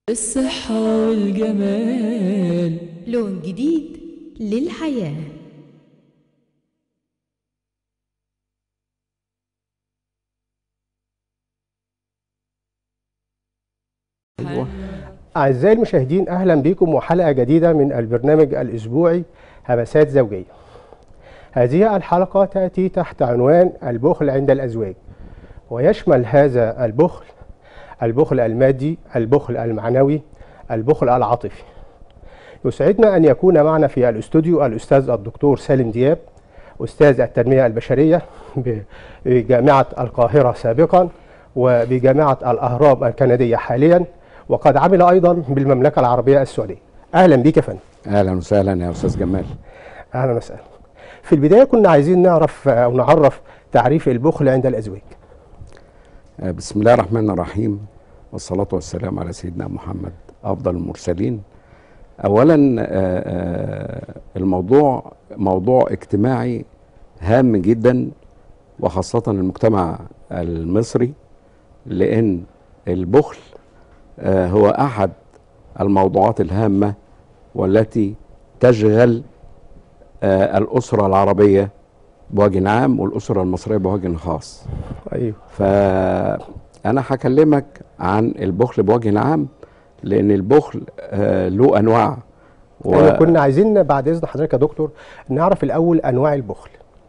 الصحة والجمال لون جديد للحياة أيوة. أعزائي المشاهدين أهلا بكم وحلقة جديدة من البرنامج الأسبوعي همسات زوجية هذه الحلقة تأتي تحت عنوان البخل عند الأزواج ويشمل هذا البخل البخل المادي البخل المعنوي البخل العاطفي يسعدنا أن يكون معنا في الاستوديو الأستاذ الدكتور سالم دياب أستاذ التنمية البشرية بجامعة القاهرة سابقا وبجامعة الأهرام الكندية حاليا وقد عمل أيضا بالمملكة العربية السعودية أهلا بك يا فندم اهلا وسهلا يا استاذ جمال أهلا وسهلا في البداية كنا عايزين نعرف أو نعرف تعريف البخل عند الأزواج آه، بسم الله الرحمن الرحيم والصلاة والسلام على سيدنا محمد أفضل المرسلين أولا آه، آه، الموضوع موضوع اجتماعي هام جدا وخاصة المجتمع المصري لأن البخل آه، هو أحد الموضوعات الهامة والتي تشغل آه، الأسرة العربية بوجه عام والأسرة المصرية بوجه خاص أيوه فأنا هكلمك عن البخل بوجه عام لأن البخل آه، له أنواع و... أيوة كنا عايزين بعد إذن حضرتك يا دكتور نعرف الأول أنواع البخل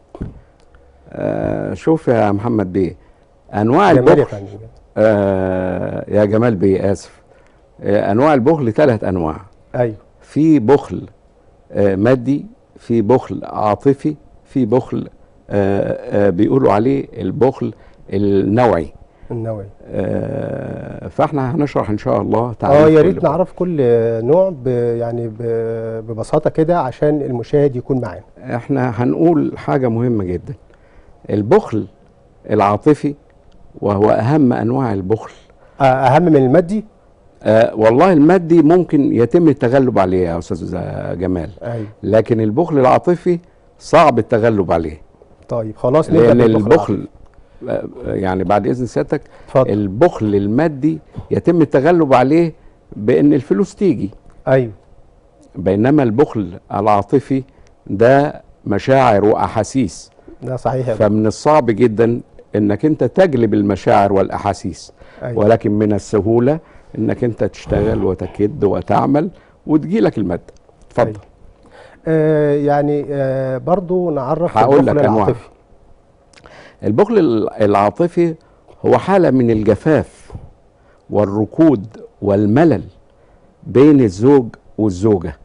آه، شوف يا محمد بيه أنواع جمال يا البخل فندم آه، يا جمال بيه آسف آه، أنواع البخل ثلاث أنواع أيوه في بخل آه، مادي في بخل عاطفي في بخل آه، آه، بيقولوا عليه البخل النوعي النوعي آه، فاحنا هنشرح ان شاء الله اه تعريف يا كل ريت بخل. نعرف كل نوع ب يعني ب- ببساطة كده عشان المشاهد يكون معانا احنا هنقول حاجة مهمة جدا البخل العاطفي وهو أهم أنواع البخل آه، أهم من المادي آه والله المادي ممكن يتم التغلب عليه يا أستاذ جمال أيوه لكن البخل العاطفي صعب التغلب عليه طيب خلاص نبدأ لأن بالبخل البخل آه، يعني بعد إذن سيادتك اتفضل البخل المادي يتم التغلب عليه بأن الفلوس تيجي أيوه بينما البخل العاطفي ده مشاعر وأحاسيس ده صحيح يا دكتور. فمن الصعب جدا انك انت تجلب المشاعر والاحاسيس أيوه ولكن من السهوله انك انت تشتغل وتكد وتعمل وتجيلك الماده اتفضل أيوه. آه يعني آه برضو نعرف هقول البخل لك أنواع. العاطفي البخل ال- العاطفي هو حاله من الجفاف والركود والملل بين الزوج والزوجه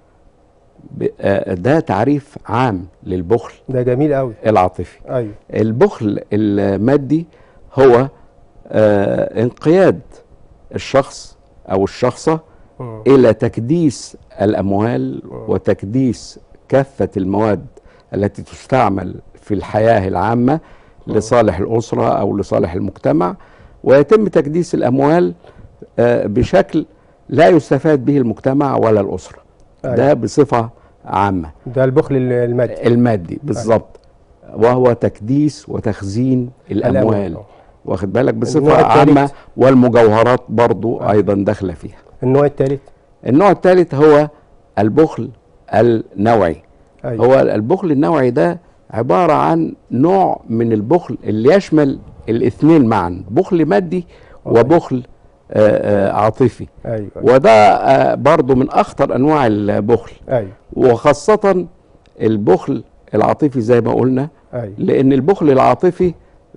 ب- آه، ده تعريف عام للبخل ده جميل قوي العاطفي أيوه البخل المادي هو آه انقياد الشخص او الشخصه مم. الى تكديس الاموال وتكديس كافه المواد التي تستعمل في الحياه العامه لصالح الاسره او لصالح المجتمع ويتم تكديس الاموال آه بشكل لا يستفاد به المجتمع ولا الاسره أيوه. ده بصفه عامه ده البخل المادي المادي بالظبط وهو تكديس وتخزين الاموال واخد بالك بصفه النوع الثالث. عامه والمجوهرات برضو ايضا داخله فيها النوع الثالث النوع الثالث هو البخل النوعي أيوه هو البخل النوعي ده عباره عن نوع من البخل اللي يشمل الاثنين معا بخل مادي وبخل آه، آه، عاطفي أيوه وده آه، برضو من اخطر انواع البخل أيوه وخاصة البخل العاطفي زي ما قلنا أيوه لأن البخل العاطفي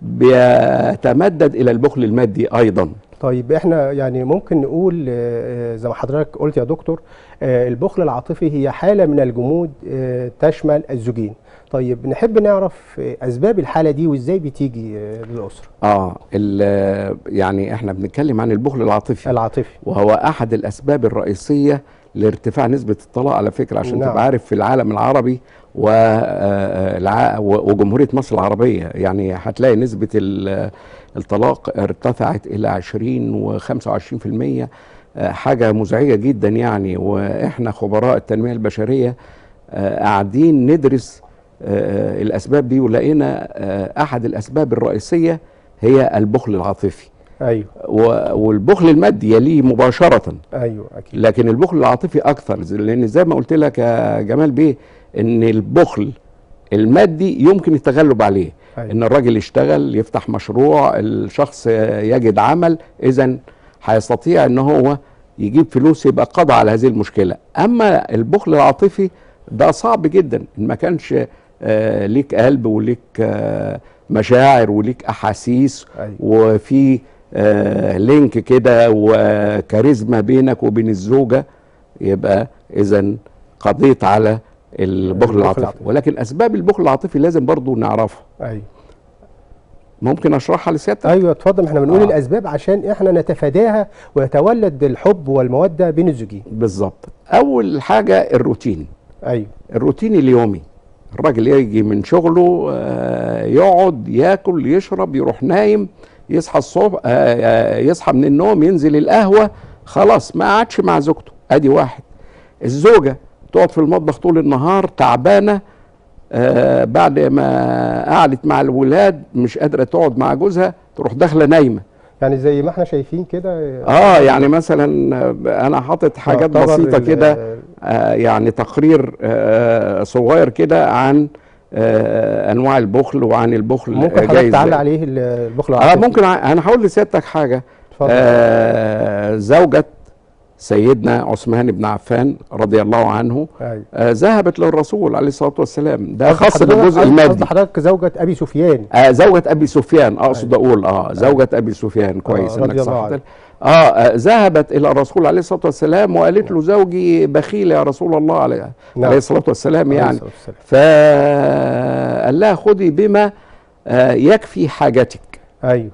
بيتمدد إلى البخل المادي أيضا طيب احنا يعني ممكن نقول آه، آه، زي ما حضرتك قلت يا دكتور آه، البخل العاطفي هي حالة من الجمود آه، تشمل الزوجين طيب نحب نعرف آه، أسباب الحالة دي وإزاي بتيجي آه، للأسرة آه ال- يعني إحنا بنتكلم عن البخل العاطفي العاطفي وهو أحد الأسباب الرئيسية لارتفاع نسبة الطلاق على فكرة عشان نعم. تبقى عارف في العالم العربي و- آه، الع- و- وجمهورية مصر العربية يعني هتلاقي نسبة ال- الطلاق ارتفعت إلى 20 و25% حاجة مزعجة جدا يعني وإحنا خبراء التنمية البشرية آه، قاعدين ندرس آه، الأسباب دي ولقينا آه، أحد الأسباب الرئيسية هي البخل العاطفي ايوه و- والبخل المادي يليه مباشره ايوه اكيد لكن البخل العاطفي اكثر زي- لان زي ما قلت لك يا جمال بيه ان البخل المادي يمكن التغلب عليه أيوة. ان الراجل يشتغل يفتح مشروع الشخص يجد عمل اذا هيستطيع ان هو يجيب فلوس يبقى قضى على هذه المشكله اما البخل العاطفي ده صعب جدا ان ما كانش آه، ليك قلب وليك آه، مشاعر وليك احاسيس أيوة. وفي آه، لينك كده وكاريزما بينك وبين الزوجه يبقى اذا قضيت على البخل البخل العاطفي العاطفي. ولكن اسباب البخل العاطفي لازم برضو نعرفها ايوه ممكن اشرحها لسيادتك ايوه اتفضل احنا بنقول آه. الاسباب عشان احنا نتفاداها ويتولد الحب والموده بين الزوجين بالظبط اول حاجه الروتين ايوه الروتين اليومي الراجل يجي من شغله آه، يقعد ياكل يشرب يروح نايم يصحى الصبح آه، آه، يصحى من النوم ينزل القهوه خلاص ما قعدش مع زوجته ادي واحد الزوجه تقعد في المطبخ طول النهار تعبانه آه، بعد ما قعدت مع الولاد مش قادره تقعد مع جوزها تروح داخله نايمه يعني زي ما احنا شايفين كده اه يعني مثلا آه، انا حاطط حاجات يعتبر بسيطه ال- كده آه، يعني تقرير آه، صغير كده عن آه، انواع البخل وعن البخل ممكن آه، جاي حضرتك تعلق إزاي. عليه ال- البخل اه العاطفي ممكن ع- انا هقول لسيادتك حاجه اتفضل آه زوجة سيدنا عثمان بن عفان رضي الله عنه ايوه آه ذهبت للرسول عليه الصلاه والسلام ده قصد خاص حضرتك- بالجزء قصد المادي حضرتك زوجة ابي سفيان آه زوجة ابي سفيان اقصد اقول اه زوجة ابي سفيان كويس رضي انك الله صحت عنه. آه, اه ذهبت الى الرسول عليه الصلاه والسلام وقالت له زوجي بخيل يا رسول الله عليه, نعم. عليه الصلاه والسلام عليه يعني الصلاة والسلام. فقال لها خذي بما آه يكفي حاجتك ايوه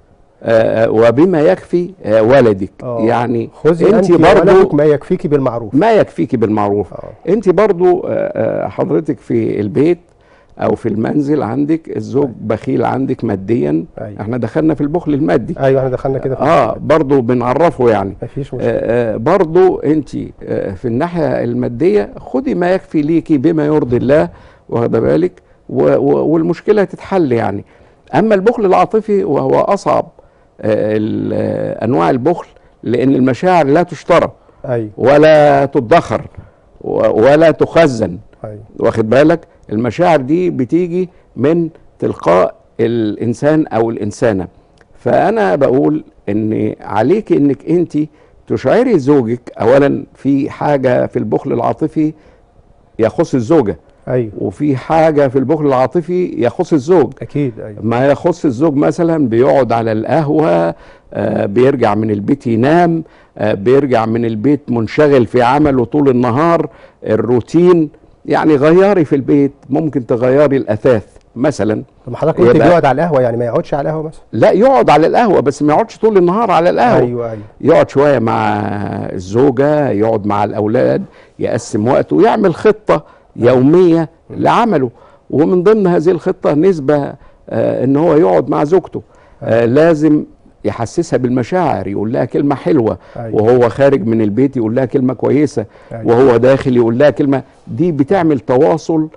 آه وبما يكفي آه ولدك آه. يعني خذي انت انت برضو ولدك ما يكفيك بالمعروف ما يكفيك بالمعروف آه. انت برضو آه، آه، حضرتك في البيت او في المنزل عندك الزوج بخيل عندك ماديا أيوة. احنا دخلنا في البخل المادي ايوه احنا دخلنا كده في اه برضو بنعرفه يعني مفيش مشكله آه آه، برضو انت آه في الناحيه الماديه خدي ما يكفي ليكي بما يرضي الله واخده بالك و- و- والمشكله تتحل يعني اما البخل العاطفي وهو اصعب آه ال- آه، انواع البخل لان المشاعر لا تشترى ايوه ولا تدخر و- ولا تخزن ايوه واخد بالك المشاعر دي بتيجي من تلقاء الانسان او الانسانه فانا بقول ان عليك انك انت تشعري زوجك اولا في حاجه في البخل العاطفي يخص الزوجه ايوه وفي حاجه في البخل العاطفي يخص الزوج اكيد ايوه ما يخص الزوج مثلا بيقعد على القهوة آه، بيرجع من البيت ينام آه، بيرجع من البيت منشغل في عمله طول النهار الروتين يعني غيري في البيت ممكن تغيري الأثاث مثلا طب ما حضرتك قلت يبقى- بيقعد على القهوه يعني ما يقعدش على القهوه مثلا لا يقعد على القهوة بس ما يقعدش طول النهار على القهوة ايوه ايوه يقعد شوية مع الزوجة يقعد مع الأولاد يقسم وقته يعمل خطة يومية لعمله ومن ضمن هذه الخطة نسبة آه ان هو يقعد مع زوجته آه لازم يحسسها بالمشاعر يقول لها كلمة حلوة أيوة. وهو خارج من البيت يقول لها كلمة كويسة أيوة. وهو داخل يقول لها كلمة دي بتعمل تواصل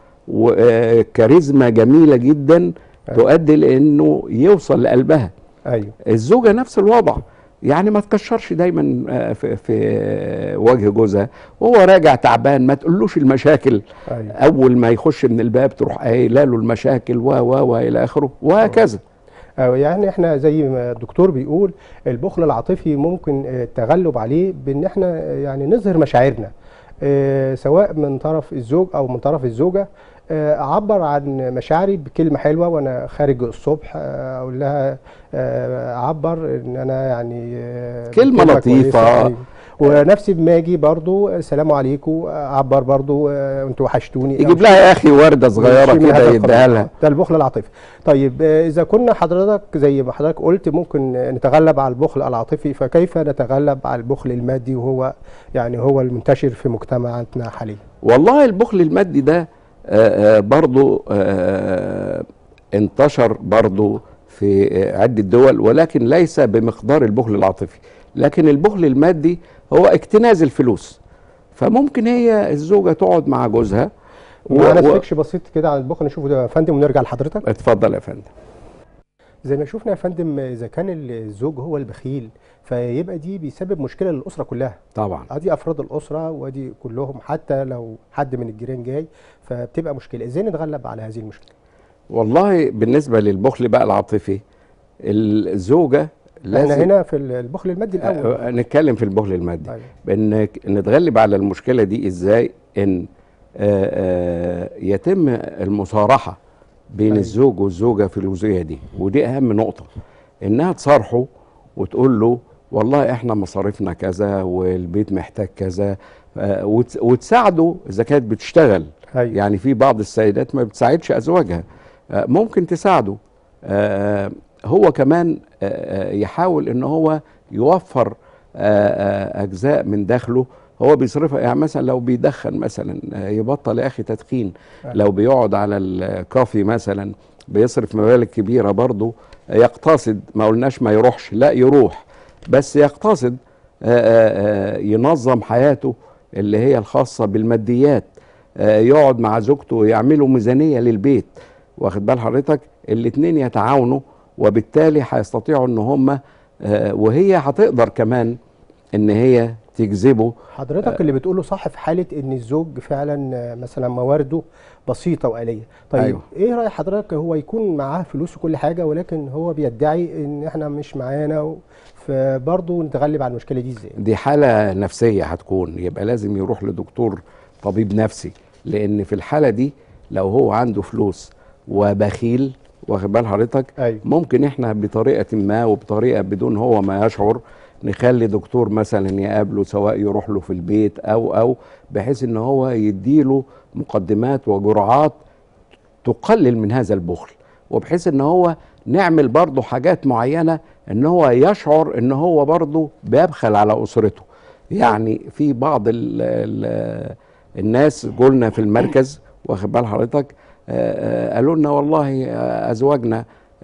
وكاريزما جميلة جدا تؤدي لانه يوصل لقلبها ايوه الزوجة نفس الوضع يعني ما تكشرش دايما آه، في, في وجه جوزها وهو راجع تعبان ما تقولوش المشاكل ايوه اول ما يخش من الباب تروح قايله له المشاكل و و و الى اخره وهكذا أو يعني احنا زي ما الدكتور بيقول البخل العاطفي ممكن آه، التغلب عليه بان احنا آه، يعني نظهر مشاعرنا آه، سواء من طرف الزوج او من طرف الزوجه آه، اعبر عن مشاعري بكلمه حلوه وانا خارج الصبح آه، اقول لها آه، اعبر ان انا يعني آه، كلمة بكلمة لطيفة. كويسة. أيوة. ونفسي ما اجي برضو السلام عليكم اعبر برضو آه، انتوا وحشتوني أو يجيب لها يا اخي ورده صغيره شيء من هذا كده يديها القبيل. لها ده البخل العاطفي طيب آه، اذا كنا حضرتك زي ما حضرتك قلت ممكن آه، نتغلب على البخل العاطفي فكيف نتغلب على البخل المادي وهو يعني هو المنتشر في مجتمعاتنا حاليا والله البخل المادي ده آه، آه، برضو آه، انتشر برضو في آه، عدة دول ولكن ليس بمقدار البخل العاطفي لكن البخل المادي هو اكتناز الفلوس فممكن هي الزوجة تقعد مع جوزها و- معانا و- سكش بسيط كده عن البخل نشوفه ده يا فندم ونرجع لحضرتك اتفضل يا فندم زي ما شفنا يا فندم اذا كان الزوج هو البخيل فيبقى دي بيسبب مشكله للاسره كلها طبعا ادي افراد الاسره وادي كلهم حتى لو حد من الجيران جاي فبتبقى مشكله ازاي نتغلب على هذه المشكله والله بالنسبه للبخل بقى العاطفي الزوجه احنا لازم هنا في البخل المادي الاول آه، نتكلم في البخل المادي أيوة. بان نتغلب على المشكله دي ازاي ان آه، آه، يتم المصارحه بين أيوة. الزوج والزوجه في الجزئيه دي ودي اهم نقطه انها تصارحه وتقول له والله احنا مصاريفنا كذا والبيت محتاج كذا آه، وتس- وتساعده اذا كانت بتشتغل أيوة. يعني في بعض السيدات ما بتساعدش ازواجها آه، ممكن تساعده آه، هو كمان آه، آه، يحاول ان هو يوفر آه، آه، اجزاء من دخله هو بيصرفها يعني مثلا لو بيدخن مثلا آه، يبطل يا اخي تدخين أيوة. لو بيقعد على الكافي مثلا بيصرف مبالغ كبيره برضه يقتصد ما قلناش ما يروحش لا يروح بس يقتصد آه، آه، آه، ينظم حياته اللي هي الخاصه بالماديات آه، يقعد مع زوجته يعملوا ميزانيه للبيت واخد بال حضرتك الاتنين يتعاونوا وبالتالي هيستطيعوا ان هم وهي هتقدر كمان ان هي تجذبه حضرتك اللي بتقوله صح في حاله ان الزوج فعلا آه، مثلا موارده بسيطه وآلية طيب أيوة. ايه راي حضرتك هو يكون معاه فلوس وكل حاجه ولكن هو بيدعي ان احنا مش معانا و- فبرضه نتغلب على المشكله دي ازاي دي حالة نفسية هتكون يبقى لازم يروح لدكتور طبيب نفسي لأن في الحالة دي لو هو عنده فلوس وبخيل واخد بال حضرتك أيوة. ممكن احنا بطريقة ما وبطريقة بدون هو ما يشعر نخلي دكتور مثلا يقابله سواء يروح له في البيت او او بحيث ان هو يديله مقدمات وجرعات تقلل من هذا البخل وبحيث ان هو نعمل برضه حاجات معينه ان هو يشعر ان هو برضه بيبخل على اسرته يعني في بعض ال ال الناس قلنا في المركز واخد بال حضرتك آه، آه، قالوا لنا والله آه، ازواجنا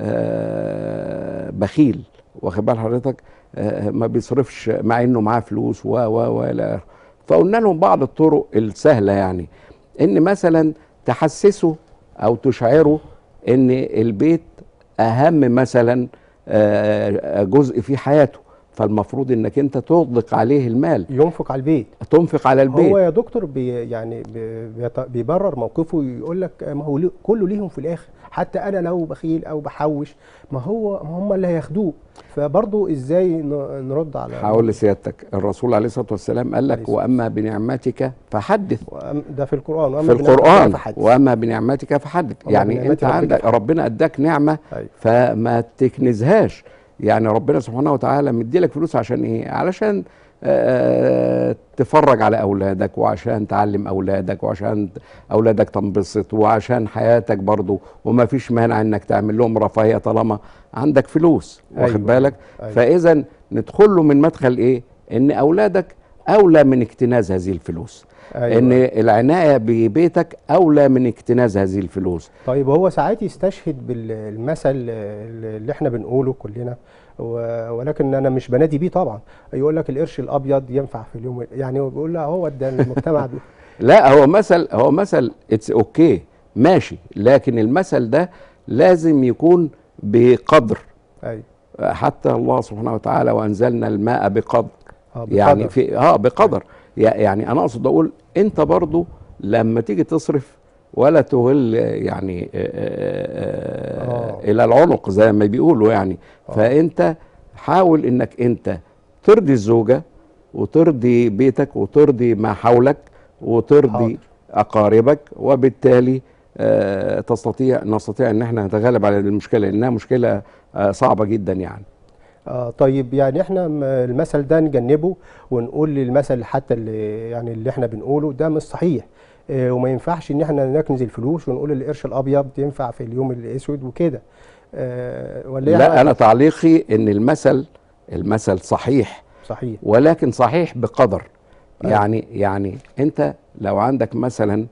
آه، بخيل واخد بال حضرتك آه، ما بيصرفش مع انه معاه فلوس و و و الى آخره. فقلنا لهم بعض الطرق السهله يعني ان مثلا تحسسوا او تشعروا ان البيت اهم مثلا آه، جزء في حياته فالمفروض انك انت تطلق عليه المال ينفق على البيت تنفق على البيت هو يا دكتور بي يعني بي بيت- بيبرر موقفه يقول لك ما هو ليه- كله ليهم في الاخر حتى انا لو بخيل او بحوش ما هو ما هم اللي هياخدوه فبرضه ازاي ن- نرد على هقول لسيادتك الرسول عليه الصلاه والسلام قال عليه لك الصلاة واما بنعمتك فحدث وأم- ده في القران وأما في بنعمتك القرآن فحدث. واما بنعمتك فحدث وأما يعني بنعمة انت ربك عندك فحدث. ربنا اداك نعمه أيوة. فما تكنزهاش يعني ربنا سبحانه وتعالى مديلك فلوس عشان ايه علشان آه، تفرج على اولادك وعشان تعلم اولادك وعشان اولادك تنبسط وعشان حياتك برضو وما فيش مانع انك تعمل لهم رفاهيه طالما عندك فلوس واخد أيوة. بالك أيوة. فاذا ندخل له من مدخل ايه ان اولادك اولى من اكتناز هذه الفلوس أيوة. ان العنايه ببيتك اولى من اكتناز هذه الفلوس طيب هو ساعات يستشهد بالمثل اللي احنا بنقوله كلنا و- ولكن انا مش بنادي بيه طبعا يقول لك القرش الابيض ينفع في اليوم يعني هو بيقول لا هو ده المجتمع بي- لا هو مثل هو مثل اتس اوكي ماشي لكن المثل ده لازم يكون بقدر ايوه حتى الله سبحانه وتعالى وانزلنا الماء بقدر اه يعني بقدر. في اه بقدر يع- يعني انا اقصد اقول انت برضو لما تيجي تصرف ولا تغل يعني آه، آه، آه. آه الى العنق زي ما بيقولوا يعني آه. فانت حاول انك انت ترضي الزوجه وترضي بيتك وترضي ما حولك وترضي حاضر. اقاربك وبالتالي آه تستطيع نستطيع ان احنا نتغلب على المشكله لانها مشكله آه صعبه جدا يعني آه طيب يعني احنا م- المثل ده نجنبه ونقول للمثل حتى اللي يعني اللي احنا بنقوله ده مش صحيح اه وما ينفعش ان احنا نكنز الفلوس ونقول القرش الابيض ينفع في اليوم الاسود وكده اه ولا إيه لا رأيك؟ انا تعليقي ان المثل المثل صحيح صحيح ولكن صحيح بقدر أيوة. يعني يعني انت لو عندك مثلا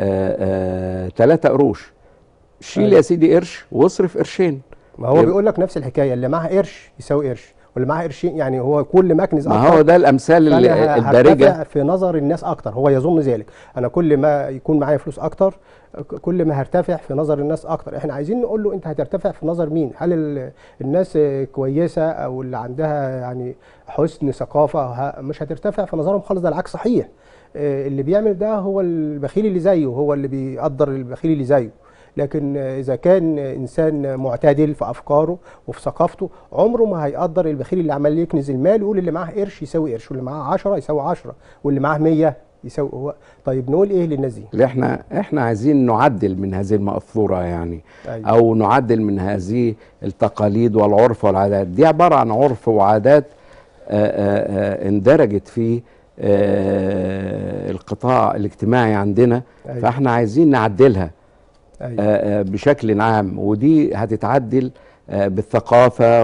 ثلاثة قروش شيل أيوة. يا سيدي قرش واصرف قرشين ما هو يبقى- بيقول لك نفس الحكايه اللي معاه قرش يساوي قرش واللي معاه قرشين يعني هو كل ما اكنز ما اكتر هو ده الامثال ال- فأنا ه- الدارجه هرتفع في نظر الناس اكتر هو يظن ذلك انا كل ما يكون معايا فلوس اكتر ك- كل ما هرتفع في نظر الناس اكتر احنا عايزين نقول له انت هترتفع في نظر مين هل ال- الناس آه، كويسه او اللي عندها يعني حسن ثقافه ه- مش هترتفع في نظرهم خالص ده العكس صحيح آه، اللي بيعمل ده هو البخيل اللي زيه هو اللي بيقدر البخيل اللي زيه لكن آه، اذا كان انسان معتدل في افكاره وفي ثقافته عمره ما هيقدر البخيل اللي عمال يكنز المال يقول اللي معاه قرش يساوي قرش واللي معاه 10 يساوي 10 واللي معاه 100 يساوي هو طيب نقول ايه للناس دي اللي احنا احنا عايزين نعدل من هذه المأثورة يعني أيوة. او نعدل من هذه التقاليد والعرف والعادات دي عبارة عن عرف وعادات آه، آه، آه، اندرجت في آه، القطاع الاجتماعي عندنا أيوة. فاحنا عايزين نعدلها أيوة. آه، آه، بشكل عام ودي هتتعدل آه، بالثقافة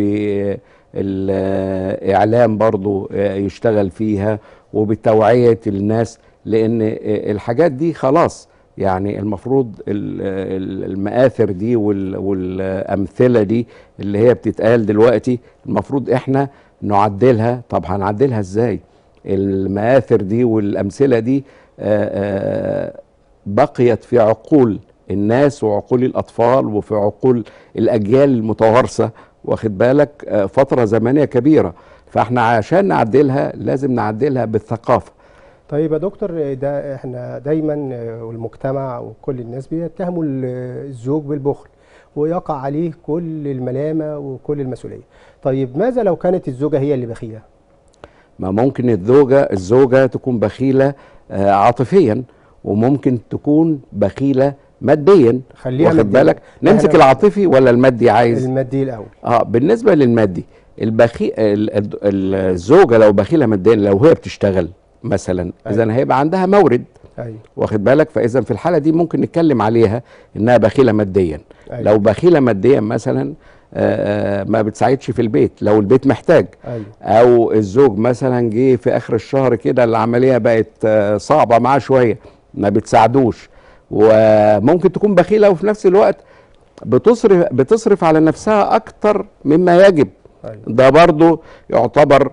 وبالإعلام برضو آه، يشتغل فيها وبتوعية الناس لأن آه، الحاجات دي خلاص يعني المفروض ال- ال- المآثر دي وال- والأمثلة دي اللي هي بتتقال دلوقتي المفروض احنا نعدلها طب هنعدلها ازاي المآثر دي والأمثلة دي آه، آه، بقيت في عقول الناس وعقول الأطفال وفي عقول الأجيال المتوارثة واخد بالك آه، فترة زمنية كبيرة فاحنا عشان نعدلها لازم نعدلها بالثقافة طيب يا دكتور ده احنا دايما آه، والمجتمع وكل الناس بيتهموا ال- الزوج بالبخل ويقع عليه كل الملامه وكل المسؤوليه طيب ماذا لو كانت الزوجه هي اللي بخيله ما ممكن الزوجة الزوجة تكون بخيلة آه، عاطفيا وممكن تكون بخيلة ماديا خليها واخد مادياً. بالك نمسك إحنا- العاطفي ولا المادي عايز المادي الاول اه بالنسبه للمادي البخي ال- ال- الزوجه لو بخيله ماديا لو هي بتشتغل مثلا اذا هيبقى عندها مورد ايوه واخد بالك فاذا في الحاله دي ممكن نتكلم عليها انها بخيله ماديا أيوة. لو بخيله ماديا مثلا آه، آه، ما بتساعدش في البيت لو البيت محتاج ايوه او الزوج مثلا جه في اخر الشهر كده العمليه بقت آه، صعبه معاه شويه ما بتساعدوش وممكن تكون بخيله وفي نفس الوقت بتصرف بتصرف على نفسها اكتر مما يجب ايوه ده برضو يعتبر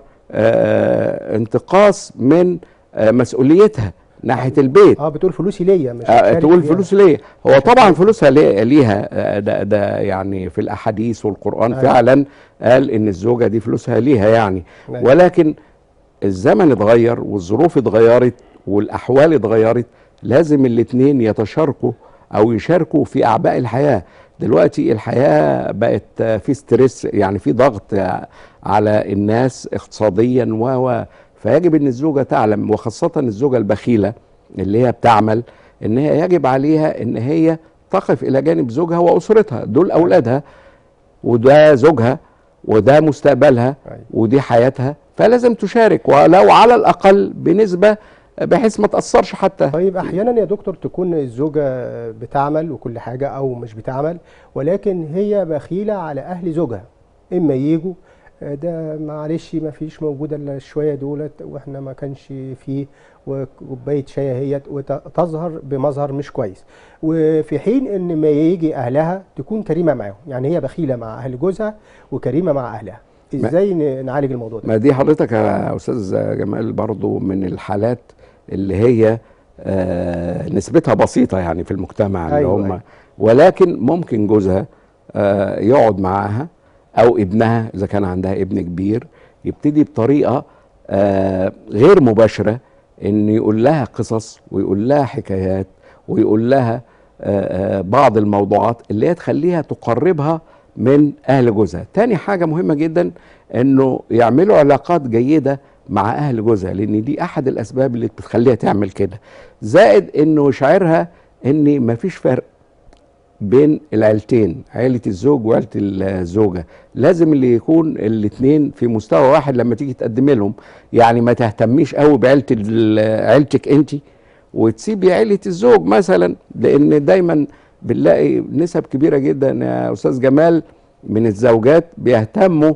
آه، انتقاص من آه، مسؤوليتها ناحيه البيت اه بتقول فلوسي ليا مش آه، هشارك تقول فيها. فلوس ليه هو طبعا فلوسها ليه- ليها آه، ده, ده يعني في الاحاديث والقران أيوة. فعلا قال ان الزوجه دي فلوسها ليها يعني أيوة. ولكن الزمن اتغير والظروف اتغيرت والاحوال اتغيرت لازم الاتنين يتشاركوا او يشاركوا في اعباء الحياه دلوقتي الحياه بقت آه، في ستريس يعني في ضغط آه، على الناس اقتصاديا و و فيجب ان الزوجه تعلم وخاصه الزوجه البخيله اللي هي بتعمل ان هي يجب عليها ان هي تقف الى جانب زوجها واسرتها دول اولادها وده زوجها وده مستقبلها أيوة. ودي حياتها فلازم تشارك ولو على الاقل بنسبه بحيث ما تاثرش حتى طيب احيانا يا دكتور تكون الزوجه بتعمل وكل حاجه او مش بتعمل ولكن هي بخيله على اهل زوجها اما يجوا آه، ده معلش ما فيش موجوده الا شويه دولت واحنا ما كانش فيه وكوبايه شاي اهيت وتظهر بمظهر مش كويس وفي حين ان ما يجي اهلها تكون كريمه معاهم يعني هي بخيله مع اهل جوزها وكريمه مع اهلها ما- ازاي ن- نعالج الموضوع ده ما دي حضرتك يا استاذ جمال برضو من الحالات اللي هي آه نسبتها بسيطه يعني في المجتمع اللي أيوة، هم أيوة. ولكن ممكن جوزها آه يقعد معاها او ابنها اذا كان عندها ابن كبير يبتدي بطريقه آه غير مباشره ان يقول لها قصص ويقول لها حكايات ويقول لها آه آه بعض الموضوعات اللي هي تخليها تقربها من اهل جوزها تاني حاجه مهمه جدا انه يعملوا علاقات جيده مع اهل جوزها لان دي احد الاسباب اللي بتخليها تعمل كده زائد انه يشعرها ان مفيش فرق بين العيلتين عيلة الزوج وعيلة الزوجة لازم اللي يكون الاتنين في مستوى واحد لما تيجي تقدمي لهم يعني ما تهتميش قوي بعيلة ال- عيلتك انت وتسيبي عيلة الزوج مثلا لان دايما بنلاقي نسب كبيرة جدا يا استاذ جمال من الزوجات بيهتموا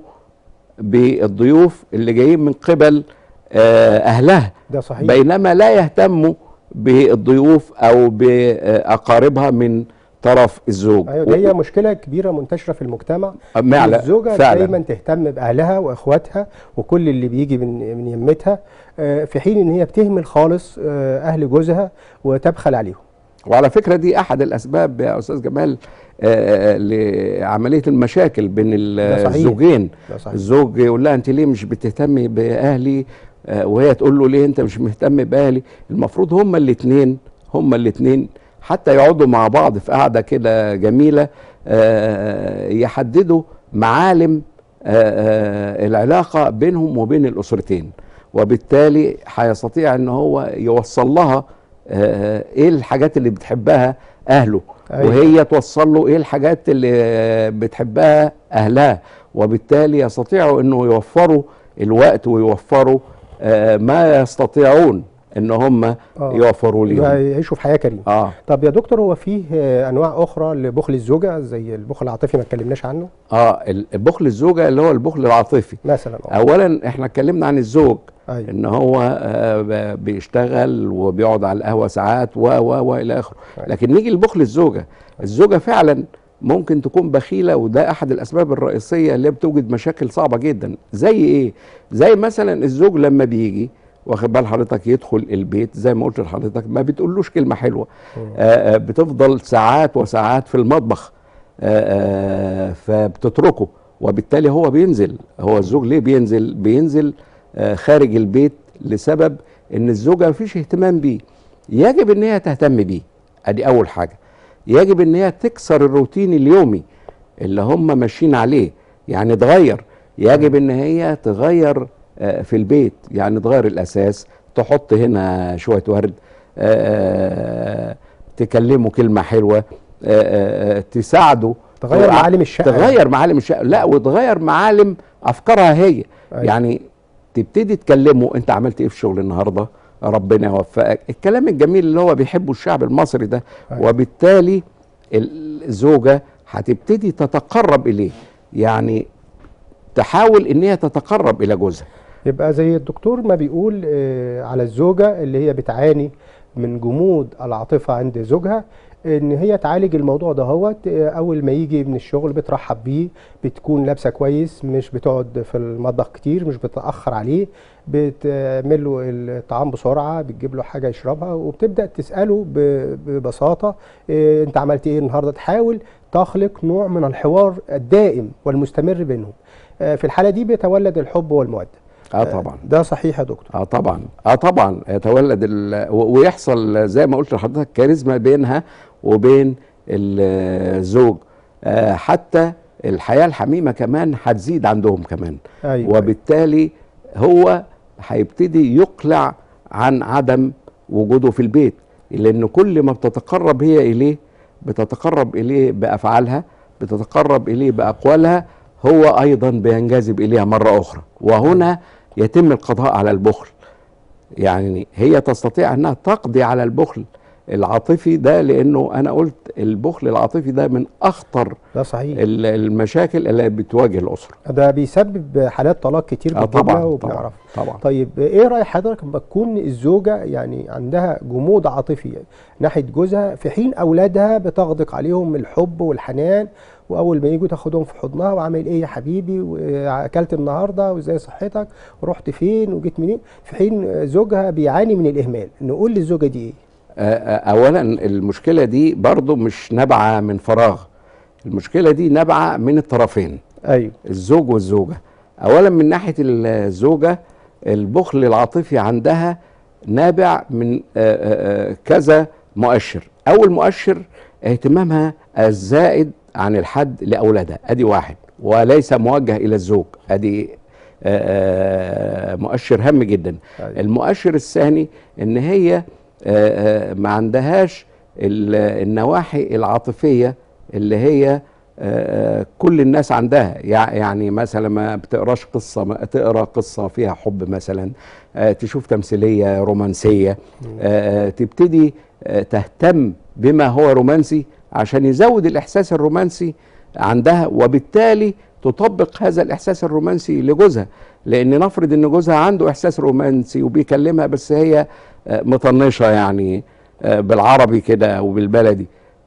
بالضيوف اللي جايين من قبل آه، اهلها ده صحيح بينما لا يهتموا بالضيوف او باقاربها من طرف الزوج ايوه دي هي مشكله كبيره منتشره في المجتمع معلق الزوجه فعلا. دايما تهتم باهلها واخواتها وكل اللي بيجي من من يمتها آه، في حين ان هي بتهمل خالص آه، اهل جوزها وتبخل عليهم وعلى فكره دي احد الاسباب يا استاذ جمال آه، لعمليه المشاكل بين ال- ده صحيح. الزوجين ده صحيح. الزوج يقول لها انت ليه مش بتهتمي باهلي آه، وهي تقول له ليه انت مش مهتم باهلي المفروض هما الاثنين هما الاثنين حتى يقعدوا مع بعض في قعده كده جميله آه، يحددوا معالم آه، آه، العلاقه بينهم وبين الاسرتين وبالتالي هيستطيع ان هو يوصل لها آه، ايه الحاجات اللي بتحبها اهله أيوة. وهي توصل له ايه الحاجات اللي بتحبها اهلها وبالتالي يستطيعوا انه يوفروا الوقت ويوفروا آه، ما يستطيعون ان هم آه. يوفروا ليهم يعيشوا في حياه كريمه اه طب يا دكتور هو فيه آه، انواع اخرى لبخل الزوجه زي البخل العاطفي ما اتكلمناش عنه اه البخل الزوجه اللي هو البخل العاطفي مثلا اه اولا احنا اتكلمنا عن الزوج ايوه ان هو آه، ب- بيشتغل وبيقعد على القهوه ساعات و و والى اخره أيوة. لكن نيجي لبخل الزوجه الزوجه فعلا ممكن تكون بخيله وده احد الاسباب الرئيسيه اللي بتوجد مشاكل صعبه جدا زي ايه زي مثلا الزوج لما بيجي واخد بال حضرتك يدخل البيت زي ما قلت لحضرتك ما بتقولوش كلمه حلوه آه آه بتفضل ساعات وساعات في المطبخ آه آه فبتتركه وبالتالي هو بينزل هو الزوج ليه بينزل بينزل آه خارج البيت لسبب ان الزوجه مفيش اهتمام بيه يجب ان هي تهتم بيه ادي اول حاجه يجب ان هي تكسر الروتين اليومي اللي هم ماشيين عليه يعني تغير يجب ان هي تغير آه، في البيت يعني تغير الاساس تحط هنا شويه ورد آه، تكلمه كلمه حلوه آه، آه، آه، تساعده تغير تغ- معالم الشقه تغير معالم الشقه لا وتغير معالم افكارها هي أيوة. يعني تبتدي تكلمه انت عملت ايه في الشغل النهارده ربنا يوفقك الكلام الجميل اللي هو بيحبه الشعب المصري ده أيوة. وبالتالي الزوجه هتبتدي تتقرب اليه يعني تحاول ان هي تتقرب الى جوزها يبقى زي الدكتور ما بيقول آه، على الزوجة اللي هي بتعاني من جمود العاطفة عند زوجها ان هي تعالج الموضوع ده هوت آه، اول ما يجي من الشغل بترحب بيه بتكون لابسه كويس مش بتقعد في المطبخ كتير مش بتاخر عليه بتعمل له الطعام بسرعه بتجيب له حاجه يشربها وبتبدا تساله ب- ببساطه آه، انت عملت ايه النهارده تحاول تخلق نوع من الحوار الدائم والمستمر بينهم آه، في الحاله دي بيتولد الحب والموده اه طبعا ده صحيح يا دكتور اه طبعا اه طبعا يتولد ال- و- ويحصل زي ما قلت لحضرتك كاريزما بينها وبين الزوج آه حتى الحياه الحميمه كمان هتزيد عندهم كمان ايوه وبالتالي هو هيبتدي يقلع عن عدم وجوده في البيت لان كل ما بتتقرب هي اليه بتتقرب اليه بافعالها بتتقرب اليه باقوالها هو ايضا بينجذب اليها مره اخرى وهنا يتم القضاء على البخل يعني هي تستطيع انها تقضي على البخل العاطفي ده لانه انا قلت البخل العاطفي ده من اخطر ده صحيح ال- المشاكل اللي بتواجه الاسره ده بيسبب حالات طلاق كتير اه بتجيلنا طبعا طبعا وبنعرف طبعا طيب ايه راي حضرتك لما تكون الزوجه يعني عندها جمود عاطفي ناحيه جوزها في حين اولادها بتغدق عليهم الحب والحنان واول ما يجوا تاخدهم في حضنها وعامل ايه يا حبيبي واكلت النهارده وازاي صحتك ورحت فين وجيت منين في حين زوجها بيعاني من الاهمال نقول للزوجه دي ايه آه، آه، اولا المشكله دي برضو مش نابعه من فراغ المشكله دي نابعه من الطرفين ايوه الزوج والزوجه اولا من ناحيه الزوجه البخل العاطفي عندها نابع من آه، آه، آه، كذا مؤشر اول مؤشر اهتمامها الزائد عن الحد لاولادها ادي واحد وليس موجه الى الزوج ادي آه، آه، مؤشر هام جدا أيوة. المؤشر الثاني ان هي آه، آه، ما عندهاش ال- النواحي العاطفيه اللي هي آه، آه، كل الناس عندها يع- يعني مثلا ما بتقراش قصه ما تقرا قصه فيها حب مثلا آه، تشوف تمثيليه رومانسيه آه، تبتدي آه، تهتم بما هو رومانسي عشان يزود الاحساس الرومانسي عندها وبالتالي تطبق هذا الاحساس الرومانسي لجوزها لان نفرض ان جوزها عنده احساس رومانسي وبيكلمها بس هي آه، مطنشه يعني آه، بالعربي كده وبالبلدي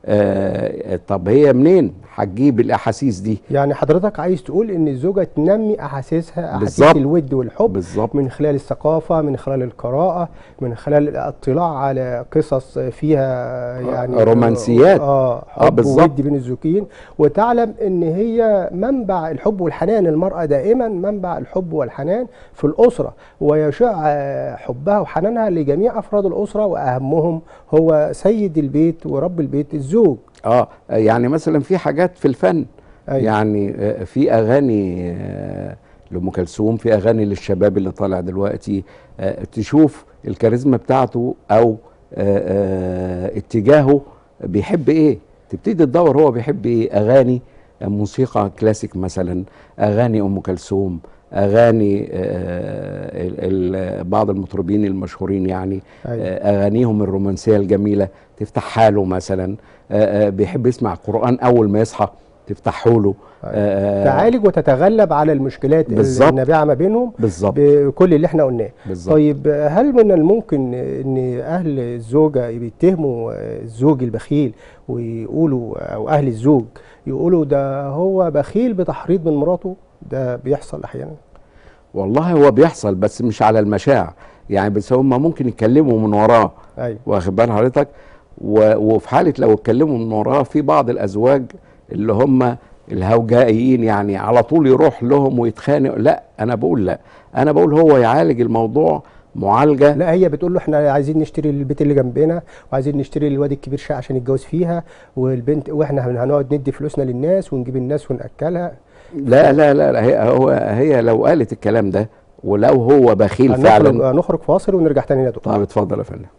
آه طب هي منين هتجيب الاحاسيس دي يعني حضرتك عايز تقول ان الزوجه تنمي احاسيسها احاسيس بالظبط. الود والحب بالظبط من خلال الثقافه من خلال القراءه من خلال الاطلاع على قصص فيها يعني رومانسيات. اه آه، حب بالظبط. وود بين الزوجين وتعلم ان هي منبع الحب والحنان المراه دائما منبع الحب والحنان في الاسره ويشع آه، حبها وحنانها لجميع افراد الاسره واهمهم هو سيد البيت ورب البيت الزوج اه يعني مثلا في حاجات في الفن أيوة. يعني آه، في اغاني آه، لام كلثوم في اغاني للشباب اللي طالع دلوقتي آه، تشوف الكاريزما بتاعته او آه، آه، اتجاهه بيحب ايه تبتدي تدور هو بيحب ايه اغاني آه، موسيقى كلاسيك مثلا اغاني ام كلثوم اغاني آه، ال- ال- بعض المطربين المشهورين يعني أيوة. آه، اغانيهم الرومانسيه الجميله تفتحها له مثلا آه، آه، بيحب يسمع قران اول ما يصحى تفتحه له آه، تعالج وتتغلب على المشكلات بالظبط. النابعه ما بينهم بالظبط بكل اللي احنا قلناه بالظبط طيب هل من الممكن ان اهل الزوجه بيتهموا الزوج البخيل ويقولوا او اهل الزوج يقولوا ده هو بخيل بتحريض من مراته ده بيحصل احيانا والله هو بيحصل بس مش على المشاع يعني بس هم ممكن يتكلموا من وراه ايوه واخد بال حضرتك و- وفي حاله لو اتكلموا من وراه في بعض الازواج اللي هم الهوجائيين يعني على طول يروح لهم ويتخانق لا انا بقول لا انا بقول هو يعالج الموضوع معالجه لا هي بتقول له احنا عايزين نشتري البيت اللي جنبنا وعايزين نشتري الواد الكبير شقه عشان يتجوز فيها والبنت واحنا هن- هنقعد ندي فلوسنا للناس ونجيب الناس وناكلها لا لا لا, لا هي هو هي لو قالت الكلام ده ولو هو بخيل هنخرج فعلا هنخرج فاصل ونرجع تاني يا دكتور طب اتفضل يا فندم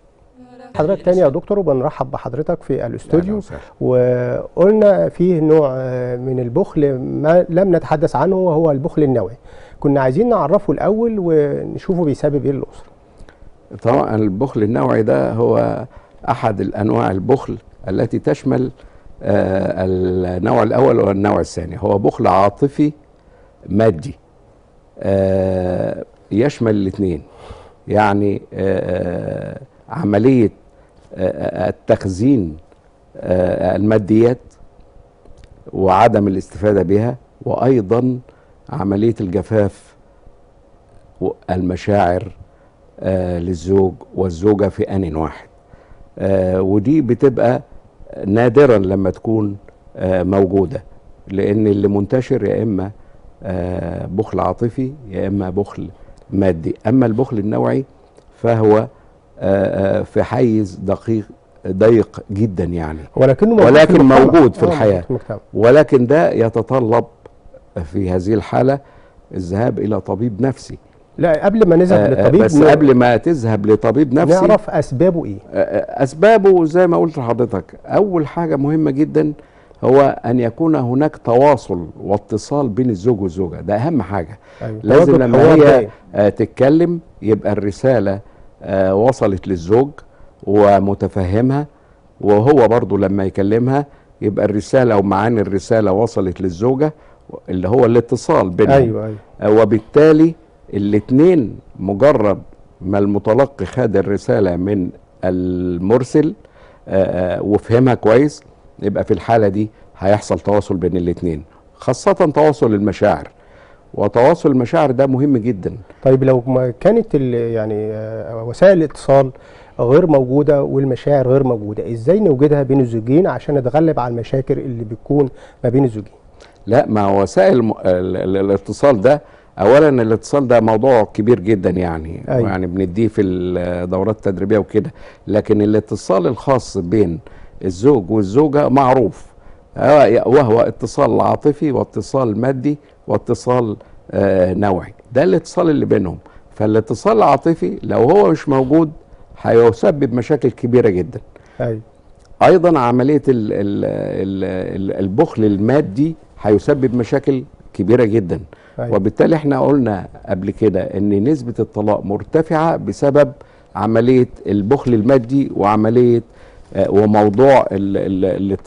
حضرتك تاني يا دكتور وبنرحب بحضرتك في أهلا الاستوديو وسهلا. وقلنا فيه نوع آه، من البخل ما لم نتحدث عنه وهو البخل النوعي كنا عايزين نعرفه الاول ونشوفه بيسبب ايه للاسره طبعا البخل النوعي ده هو احد الانواع البخل التي تشمل آه، النوع الاول والنوع الثاني هو بخل عاطفي مادي آه، يشمل الاثنين يعني آه، عمليه آه، التخزين آه، الماديات وعدم الاستفاده بها وايضا عمليه الجفاف المشاعر آه، للزوج والزوجة في آن واحد آه، ودي بتبقى نادرا لما تكون آه، موجودة لأن اللي منتشر يا إما آه، بخل عاطفي يا إما بخل مادي أما البخل النوعي فهو آه، آه، في حيز دقيق ضيق جدا يعني ولكنه موجود ولكن في المجتمع. موجود في آه، الحياة. موجود في المجتمع. ولكن ده يتطلب في هذه الحالة الذهاب إلى طبيب نفسي لا قبل ما نذهب آه، آه، للطبيب بس ن- قبل ما تذهب لطبيب نفسي نعرف اسبابه ايه آه، آه، اسبابه زي ما قلت لحضرتك اول حاجه مهمه جدا هو ان يكون هناك تواصل واتصال بين الزوج والزوجه ده اهم حاجه أيوة. لازم تواجد لما حوار هي دائم. آه، تتكلم يبقى الرساله آه، وصلت للزوج ومتفهمها وهو برضو لما يكلمها يبقى الرساله ومعاني الرساله وصلت للزوجه اللي هو الاتصال بينهم ايوه ايوه آه، وبالتالي الاثنين مجرد ما المتلقي خد الرسالة من المرسل آه، آه، وفهمها كويس يبقى في الحالة دي هيحصل تواصل بين الاثنين خاصة تواصل المشاعر وتواصل المشاعر ده مهم جدا طيب لو ما كانت ال- يعني آه، وسائل الاتصال غير موجوده والمشاعر غير موجوده ازاي نوجدها بين الزوجين عشان نتغلب على المشاكل اللي بتكون ما بين الزوجين لا ما وسائل م- ال- ال- الاتصال ده اولا الاتصال ده موضوع كبير جدا يعني أيوة. يعني بنديه في الدورات التدريبيه وكده لكن الاتصال الخاص بين الزوج والزوجه معروف هو- وهو اتصال عاطفي واتصال مادي واتصال آه، نوعي ده الاتصال اللي بينهم فالاتصال العاطفي لو هو مش موجود هيسبب مشاكل كبيره جدا ايوه ايضا عمليه ال ال ال ال البخل المادي هيسبب مشاكل كبيره جدا أيوة. وبالتالي احنا قلنا قبل كده ان نسبه الطلاق مرتفعه بسبب عمليه البخل المادي وعمليه آه، وموضوع ال ال ال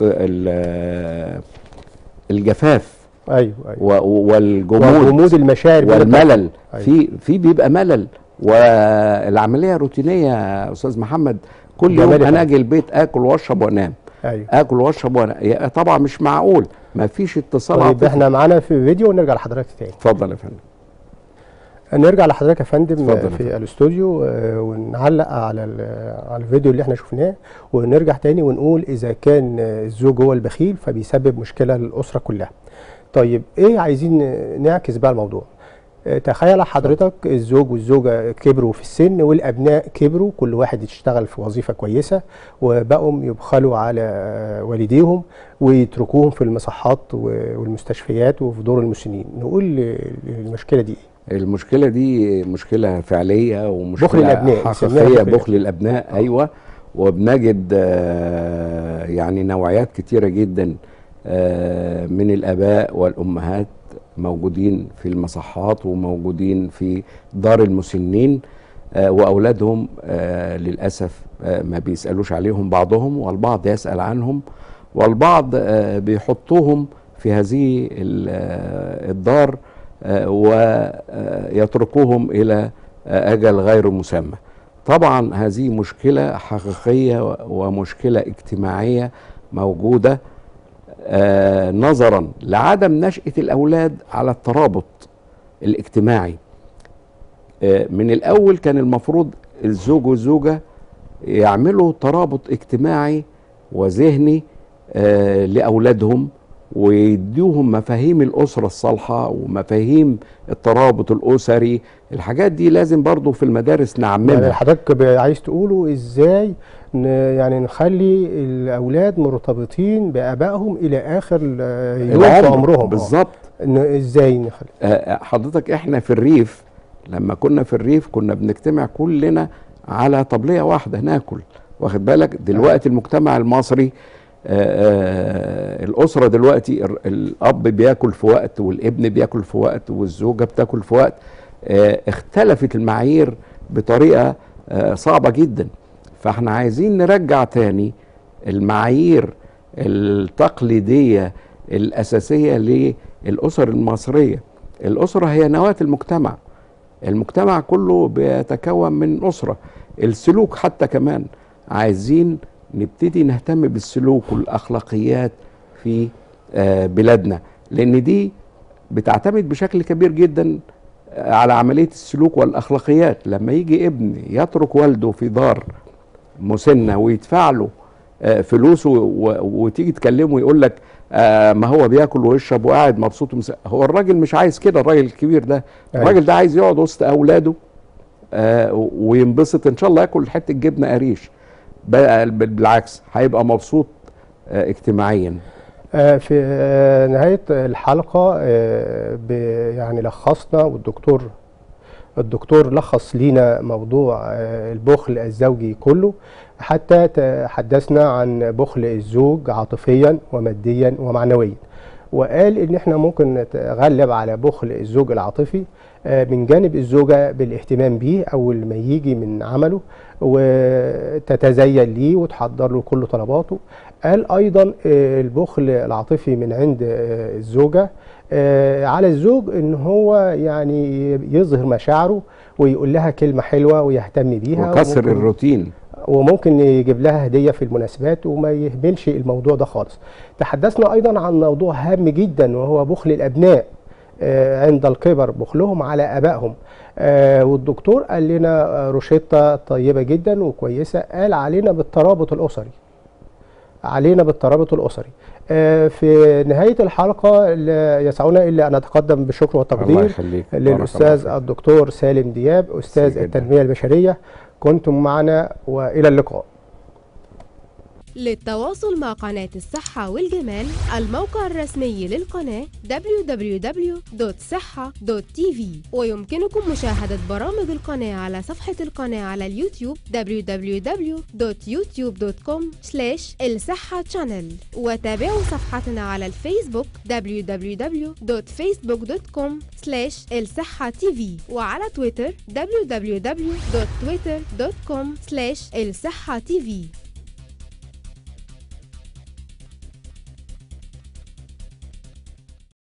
ال الجفاف ايوه ايوه و- والجمود وجمود المشاعر بين والملل أيوة. في في بيبقى ملل والعمليه روتينيه يا استاذ محمد كل جمال يوم انا الحياة. اجي البيت اكل واشرب وانام ايوه اكل واشرب وانا يا- طبعا مش معقول ما فيش اتصال طيب عاطفي احنا معانا في فيديو ونرجع لحضرتك تاني اتفضل يا فندم نرجع لحضرتك يا فندم اتفضل يا في الاستوديو آه، ونعلق على ال- على الفيديو اللي احنا شفناه ونرجع تاني ونقول اذا كان آه، الزوج هو البخيل فبيسبب مشكله للاسره كلها. طيب ايه عايزين نعكس بقى الموضوع؟ آه، تخيل حضرتك الزوج والزوجه كبروا في السن والابناء كبروا كل واحد يشتغل في وظيفه كويسه وبقوا يبخلوا على آه، والديهم ويتركوهم في المصحات و- والمستشفيات وفي دور المسنين. نقول ل- المشكله دي ايه؟ المشكله دي مشكله فعليه ومشكله بخل الأبناء، بنسميها حقيقيه بخل بخل الابناء ايوه وبنجد آه، يعني نوعيات كتيره جدا آه، من الاباء والامهات موجودين في المصحات وموجودين في دار المسنين آه، واولادهم آه، للاسف آه، ما بيسالوش عليهم بعضهم والبعض يسال عنهم والبعض آه، بيحطوهم في هذه ال- آه، الدار ويتركوهم الى آه، اجل غير مسمى طبعا هذه مشكله حقيقيه ومشكله اجتماعيه موجوده آه، نظرا لعدم نشأة الأولاد على الترابط الاجتماعي آه، من الأول كان المفروض الزوج والزوجة يعملوا ترابط اجتماعي وذهني آه، لأولادهم ويديهم مفاهيم الأسرة الصالحة ومفاهيم الترابط الأسري الحاجات دي لازم برضو في المدارس يعني نعممها حضرتك ب- عايز تقوله ازاي ن- يعني نخلي الاولاد مرتبطين بابائهم الى اخر ال- يوم في عمرهم آه. بالظبط إن ازاي نخلي آه، حضرتك احنا في الريف لما كنا في الريف كنا بنجتمع كلنا على طبلية واحدة ناكل واخد بالك دلوقتي المجتمع المصري آه، آه، الأسرة دلوقتي ال- الأب بياكل في وقت والابن بياكل في وقت والزوجة بتاكل في وقت آه، اختلفت المعايير بطريقة آه، صعبة جدا فاحنا عايزين نرجع تاني المعايير التقليدية الأساسية للأسر المصرية الأسرة هي نواة المجتمع المجتمع كله بيتكون من أسرة السلوك حتى كمان عايزين نبتدي نهتم بالسلوك والأخلاقيات في آه، بلادنا لأن دي بتعتمد بشكل كبير جدا آه، على عملية السلوك والأخلاقيات لما يجي ابن يترك والده في دار مسنة ويدفع له آه، فلوسه و- وتيجي تكلمه يقول لك آه، ما هو بياكل ويشرب وقاعد مبسوط ومس... هو الراجل مش عايز كده الراجل الكبير ده أيوة. الراجل ده عايز يقعد وسط اولاده آه، و- وينبسط ان شاء الله ياكل حته جبنه قريش بقى بال- بالعكس هيبقى مبسوط آه، اجتماعيا آه، في آه، نهاية الحلقة آه، ب- يعني لخصنا والدكتور الدكتور لخص لينا موضوع آه، البخل الزوجي كله حتى تحدثنا عن بخل الزوج عاطفيا وماديا ومعنويا وقال ان احنا ممكن نتغلب على بخل الزوج العاطفي آه، من جانب الزوجة بالاهتمام بيه اول ما يجي من عمله وتتزين ليه وتحضر له كل طلباته قال ايضا آه، البخل العاطفي من عند آه، الزوجة آه، على الزوج ان هو يعني يظهر مشاعره ويقول لها كلمة حلوة ويهتم بيها وكسر وممكن- الروتين وممكن يجيب لها هدية في المناسبات وما يهملش الموضوع ده خالص تحدثنا أيضا عن موضوع هام جدا وهو بخل الأبناء آه، عند الكبر بخلهم على أبائهم آه، والدكتور قال لنا آه، روشتة طيبة جدا وكويسة قال علينا بالترابط الأسري علينا بالترابط الأسري آه، في نهاية الحلقة لا يسعنا إلا أن أتقدم بالشكر الله والتقدير يخليك بارك الله للأستاذ فيك. الدكتور سالم دياب أستاذ ميرسي جداً. التنمية البشرية كنتم معنا وإلى اللقاء للتواصل مع قناة الصحة والجمال الموقع الرسمي للقناة www.صحة.tv ويمكنكم مشاهدة برامج القناة على صفحة القناة على اليوتيوب www.youtube.com الصحة channel وتابعوا صفحتنا على الفيسبوك www.facebook.com الصحة tv وعلى تويتر www.twitter.com الصحة tv